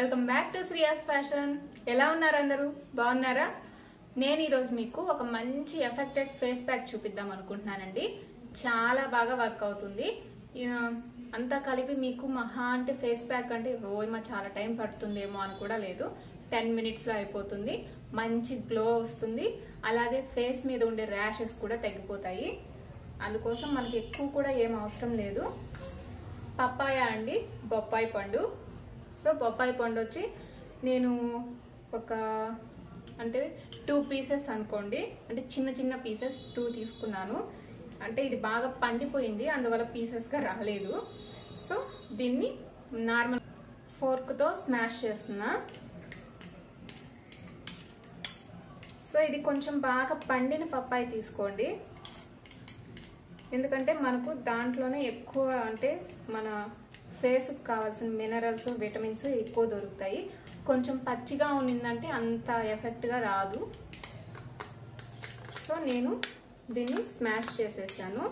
welcome back to Shreyas fashion ఎలా ఉన్నారు అందరూ బాగున్నారా నేను ఈరోజు మీకు ఒక మంచి ఎఫెక్టెడ్ ఫేస్ ప్యాక్ చూపిద్దాం అనుకుంటున్నానండి చాలా బాగా వర్క్ అవుతుంది ఆ, అంతా కలిపి మీకు మహా అంటే ఫేస్ ప్యాక్ అంటే ఓయమ చాలా టైం పడుతుందేమో అని కూడా లేదు టెన్ మినిట్స్లో అయిపోతుంది మంచి గ్లో వస్తుంది అలాగే ఫేస్ మీద ఉండే ర్యాషెస్ కూడా తగ్గిపోతాయి అందుకోసం మనకి ఎక్కువ కూడా ఏం అవసరం లేదు పప్పాయ అండి బొప్పాయి పండు సో బొప్పాయి పండు వచ్చి నేను ఒక అంటే టూ పీసెస్ అనుకోండి అంటే చిన్న చిన్న పీసెస్ టూ తీసుకున్నాను అంటే ఇది బాగా పండిపోయింది అందువల్ల పీసెస్గా రాలేదు సో దీన్ని నార్మల్ ఫోర్క్తో స్మాష్ చేస్తున్నా సో ఇది కొంచెం బాగా పండిన పప్పాయి తీసుకోండి ఎందుకంటే మనకు దాంట్లోనే ఎక్కువ అంటే మన ఫేస్కి కావాల్సిన మినరల్స్ విటమిన్స్ ఎక్కువ దొరుకుతాయి కొంచెం పచ్చిగా ఉన్నిందంటే అంత ఎఫెక్ట్గా రాదు సో నేను దీన్ని స్మాష్ చేసేసాను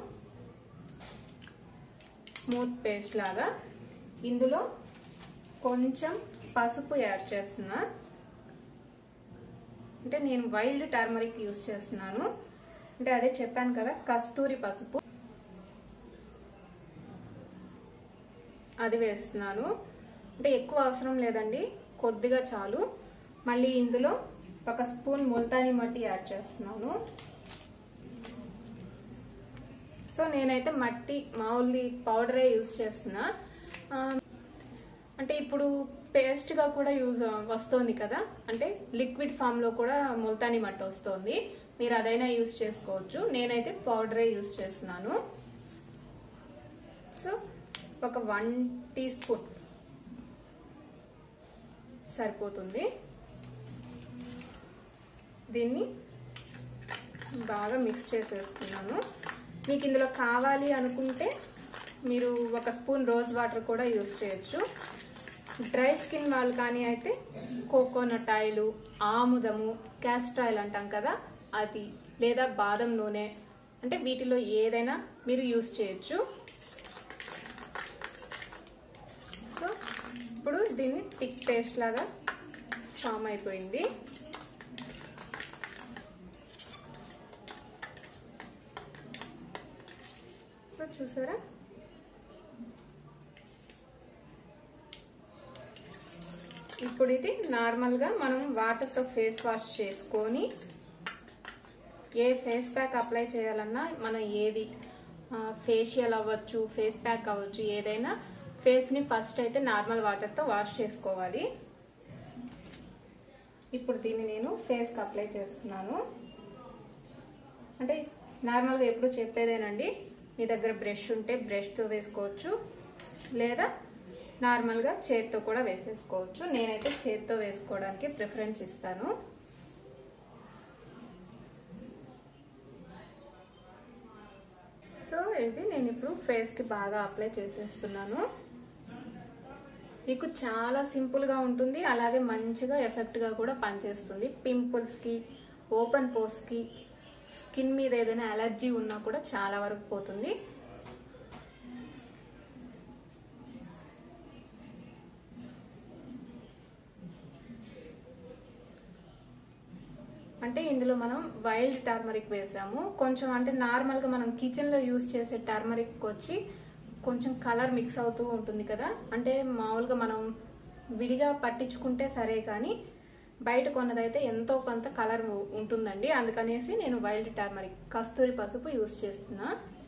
స్మూత్ పేస్ట్ లాగా ఇందులో కొంచెం పసుపు యాడ్ చేస్తున్నా అంటే నేను వైల్డ్ టర్మరిక్ యూస్ చేస్తున్నాను అంటే అదే చెప్పాను కదా కస్తూరి పసుపు అది వేస్తున్నాను అంటే ఎక్కువ అవసరం లేదండి కొద్దిగా చాలు మళ్ళీ ఇందులో ఒక స్పూన్ ముల్తానీ మట్టి యాడ్ చేస్తున్నాను సో నేనైతే మట్టి మామూలు పౌడరే యూస్ చేస్తున్నా ఆ, అంటే ఇప్పుడు పేస్ట్గా కూడా యూజ్ వస్తుంది కదా అంటే లిక్విడ్ ఫామ్లో కూడా ముల్తానీ మట్టి వస్తుంది మీరు అదైనా యూస్ చేసుకోవచ్చు నేనైతే పౌడరే యూస్ చేస్తున్నాను సో ఒక వన్ టీ స్పూన్ సరిపోతుంది దీన్ని బాగా మిక్స్ చేసేస్తున్నాను మీకు ఇందులో కావాలి అనుకుంటే మీరు ఒక స్పూన్ రోజ్ వాటర్ కూడా యూస్ చేయొచ్చు డ్రై స్కిన్ వాళ్ళు కానీ అయితే కోకోనట్ ఆయిల్ ఆముదము క్యాస్టర్ ఆయిల్ అంటాం కదా అది లేదా బాదం నూనె అంటే వీటిలో ఏదైనా మీరు యూస్ చేయొచ్చు సో ఇప్పుడు దీన్ని థిక్ పేస్ట్ లాగా ఫామ్ అయిపోయింది సో చూసారా ఇప్పుడు ఇది నార్మల్గా మనం వాటర్తో ఫేస్ వాష్ చేసుకొని ఏ ఫేస్ ప్యాక్ అప్లై చేయాలన్నా మనం ఏది ఫేషియల్ అవ్వచ్చు ఫేస్ ప్యాక్ అవ్వచ్చు ఏదైనా ఫేస్ని ఫస్ట్ అయితే నార్మల్ వాటర్తో వాష్ చేసుకోవాలి ఇప్పుడు దీన్ని నేను ఫేస్కి అప్లై చేస్తున్నాను అంటే నార్మల్గా ఎప్పుడు చెప్పేదేనండి మీ దగ్గర బ్రష్ ఉంటే బ్రష్తో వేసుకోవచ్చు లేదా నార్మల్గా చేత్తో కూడా వేసేసుకోవచ్చు నేనైతే చేత్తో వేసుకోవడానికి ప్రిఫరెన్స్ ఇస్తాను సో ఇది నేను ఇప్పుడు ఫేస్కి బాగా అప్లై చేసేస్తున్నాను మీకు చాలా సింపుల్గా ఉంటుంది అలాగే మంచిగా ఎఫెక్ట్గా కూడా పనిచేస్తుంది పింపుల్స్కి ఓపెన్ పోస్కి స్కిన్ మీద ఏదైనా అలర్జీ ఉన్నా కూడా చాలా వరకు పోతుంది అంటే ఇందులో మనం వైల్డ్ టర్మరిక్ వేసాము కొంచెం అంటే నార్మల్గా మనం కిచెన్లో యూస్ చేసే టర్మరిక్ వచ్చి కొంచెం కలర్ మిక్స్ అవుతూ ఉంటుంది కదా అంటే మామూలుగా మనం విడిగా పట్టించుకుంటే సరే కానీ బయట కొన్నదైతే ఎంతో కొంత కలర్ ఉంటుందండి అందుకనేసి నేను వైల్డ్ టర్మరిక్ కస్తూరి పసుపు యూస్ చేస్తున్నా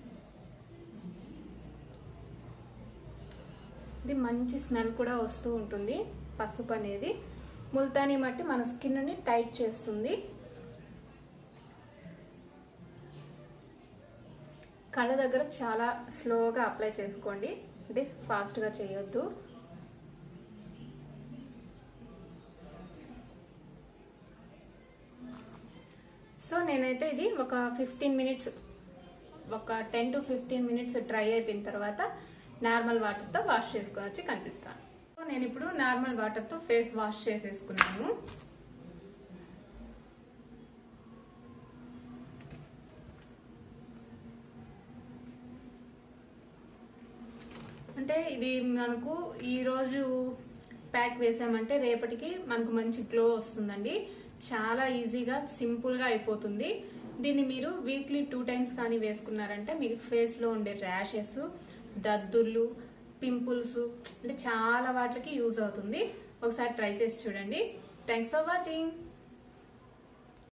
ఇది మంచి స్మెల్ కూడా వస్తూ ఉంటుంది పసుపు అనేది ముల్తానీ మట్టి మన స్కిన్ని టైట్ చేస్తుంది కళ్ళ దగ్గర చాలా స్లోగా అప్లై చేసుకోండి అంటే ఫాస్ట్గా చేయొద్దు సో నేనైతే ఇది ఒక ఫిఫ్టీన్ మినిట్స్ ఒక ten to fifteen minutes dry అయిపోయిన తర్వాత నార్మల్ వాటర్తో వాష్ చేసుకొని వచ్చి కనిపిస్తాను సో నేను ఇప్పుడు నార్మల్ వాటర్తో ఫేస్ వాష్ చేసేసుకున్నాను అంటే ఇది మనకు ఈరోజు ప్యాక్ వేసామంటే రేపటికి మనకు మంచి గ్లో వస్తుందండి చాలా ఈజీగా సింపుల్ గా అయిపోతుంది దీన్ని మీరు వీక్లీ టూ టైమ్స్ కానీ వేసుకున్నారంటే మీకు ఫేస్ లో ఉండే ర్యాషెస్ దద్దుర్లు పింపుల్స్ అంటే చాలా వాటికి యూజ్ అవుతుంది ఒకసారి ట్రై చేసి చూడండి థ్యాంక్స్ ఫర్ వాచింగ్